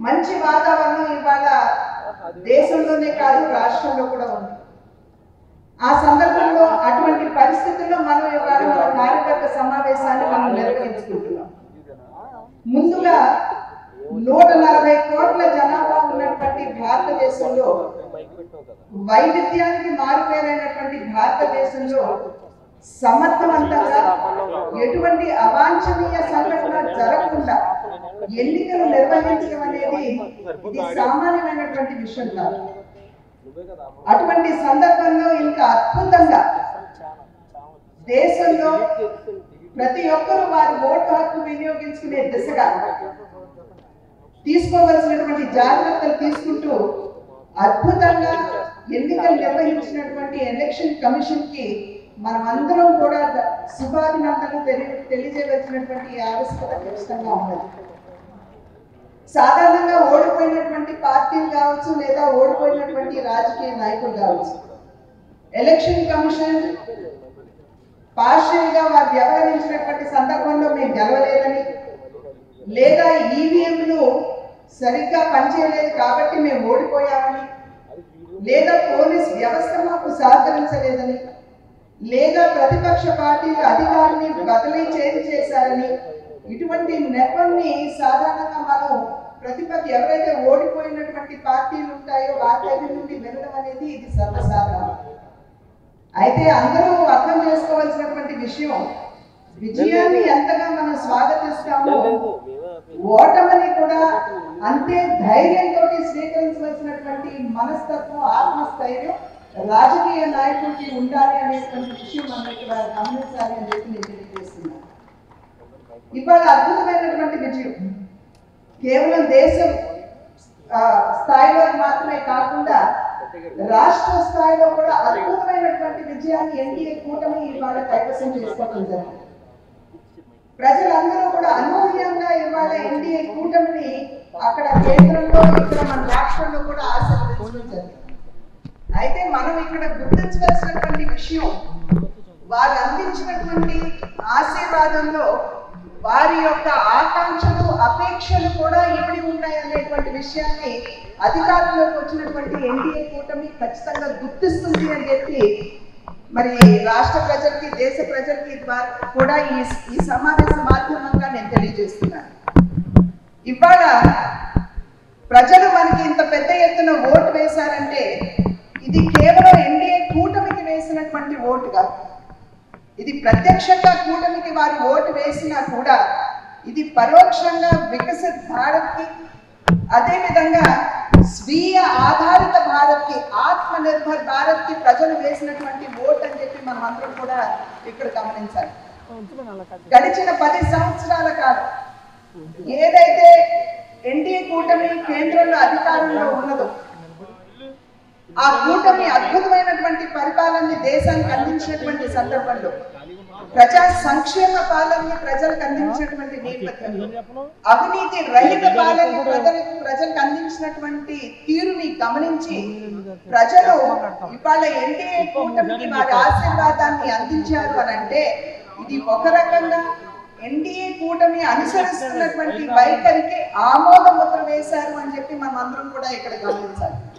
మంచి వాతావరణం ఇవాళ దేశంలోనే కాదు రాష్ట్రంలో కూడా ఉంది ఆ సందర్భంలో అటువంటి పరిస్థితుల్లో మనం ఇవాళ మన కార్యకర్త సమావేశాన్ని మనం నిర్వహించుకుంటున్నాం ముందుగా నూట నలభై కోట్ల జనాభా ఉన్నటువంటి భారతదేశంలో వైవిధ్యానికి మారుపేరైనటువంటి భారతదేశంలో సమర్థవంతంగా ఎటువంటి అవాంఛనీయ సంఘటన జరగకుండా ఎన్నికలు నిర్వహించడం అనేది ఇది సామాన్యమైనటువంటి విషయం కాదు అటువంటి సందర్భంలో ఇంకా అద్భుతంగా దేశంలో ప్రతి ఒక్కరూ వారి ఓటు హక్కు వినియోగించుకునే దిశగా తీసుకోవలసినటువంటి జాగ్రత్తలు తీసుకుంటూ అద్భుతంగా ఎన్నికలు నిర్వహించినటువంటి ఎలక్షన్ కమిషన్ కి మనం అందరం కూడా ద- శుభాభినందనలు తెలియ తెలియజేయవలసినటువంటి ఆవశ్యకత ఖచ్చితంగా ఉన్నది సాధారణంగా ఓడిపోయినటువంటి పార్టీలు కావచ్చు లేదా ఓడిపోయినటువంటి రాజకీయ నాయకులు కావచ్చు ఎలక్షన్ కమిషన్ పార్షియల్ గా వారు వ్యవహరించినటువంటి సందర్భంలో మేము గెలవలేదని లేదా ఈవీఎంలు సరిగ్గా పనిచేయలేదు కాబట్టి మేము ఓడిపోయామని లేదా పోలీస్ వ్యవస్థ మాకు సహకరించలేదని లేదా ప్రతిపక్ష పార్టీలు అధికారిని బదిలీ చేసి చేశారని ఇటువంటి నెపంని సాధారణంగా మనం ప్రతిపక్ష ఎవరైతే ఓడిపోయినటువంటి పార్టీలు ఉంటాయో వారి దగ్గర నుండి వినడం అనేది ఇది సర్వసాధారణం అయితే అందరూ అర్థం చేసుకోవాల్సినటువంటి విషయం విజయాన్ని ఎంతగా మనం స్వాగతిస్తామో ఓటమిని కూడా అంతే ధైర్యంతో స్వీకరించవలసినటువంటి మనస్తత్వం ఆత్మస్థైర్యం రాజకీయ నాయకుడికి ఉండాలి అనేటువంటి విషయం మనం ఇక్కడ గమనించాలి అని చెప్పి నేను తెలియజేస్తున్నాను ఇవాళ అద్భుతమైనటువంటి విజయం కేవలం దేశం ఆ, స్థాయిలో మాత్రమే కాకుండా రాష్ట్ర స్థాయిలో కూడా అద్భుతమైనటువంటి విజయాన్ని ఎన్డీఏ కూటమి ఇవాళ కైవసం చేసుకోవడం జరిగింది ప్రజలందరూ కూడా అనూహ్యంగా ఇవాళ ఎన్డీఏ కూటమిని అక్కడ కేంద్రంలో ఇక్కడ మన రాష్ట్రంలో కూడా ఆశీర్వదించడం జరిగింది అయితే మనం ఇక్కడ గుర్తించవలసినటువంటి విషయం వారు అందించినటువంటి ఆశీర్వాదంలో వారి యొక్క ఆకాంక్షలు అపేక్షలు కూడా ఇమిడి ఉన్నాయి అనేటువంటి విషయాన్ని అధికారంలోకి వచ్చినటువంటి ఎన్డీఏ కూటమి ఖచ్చితంగా గుర్తిస్తుంది అని చెప్పి మరి రాష్ట్ర ప్రజలకి దేశ ప్రజలకి ద్వారా కూడా ఈ ఈ సమావేశ మాధ్యమంగా నేను తెలియజేస్తున్నాను ఇవాళ ప్రజలు మనకి ఇంత పెద్ద ఎత్తున ఓటు వేశారంటే ఇది కేవలం ఎన్డీఏ కూటమికి వేసినటువంటి ఓటు కాదు ఇది ప్రత్యక్షంగా కూటమికి వారు ఓటు వేసినా కూడా ఇది పరోక్షంగా వికసిత్ భారత్కి అదేవిధంగా స్వీయ ఆధారిత భారత్కి ఆత్మ నిర్భర్ భారత్కి ప్రజలు వేసినటువంటి ఓట్ అని చెప్పి మనం అందరం కూడా ఇక్కడ గమనించాలి గడిచిన పది సంవత్సరాల కాలం ఏదైతే ఎన్డీఏ కూటమి కేంద్రంలో అధికారంలో ఉన్నదో ఆ కూటమి అద్భుతమైనటువంటి పరిపాలనని దేశానికి అందించినటువంటి సందర్భంలో ప్రజా సంక్షేమ పాలనని ప్రజలకు అందించినటువంటి నేపథ్యంలో అవినీతి రహిత పాలన ప్రజలకు ప్రజలకు అందించినటువంటి తీరుని గమనించి ప్రజలు ఇవాళ ఎన్డీఏ కూటమికి వారి ఆశీర్వాదాన్ని అందించారు అని అంటే ఇది ఒక రకంగా ఎన్డీఏ కూటమి అనుసరిస్తున్నటువంటి వైఖరికి ఆమోద ముద్ర వేశారు అని చెప్పి మనం అందరం కూడా ఇక్కడ గమనించాలి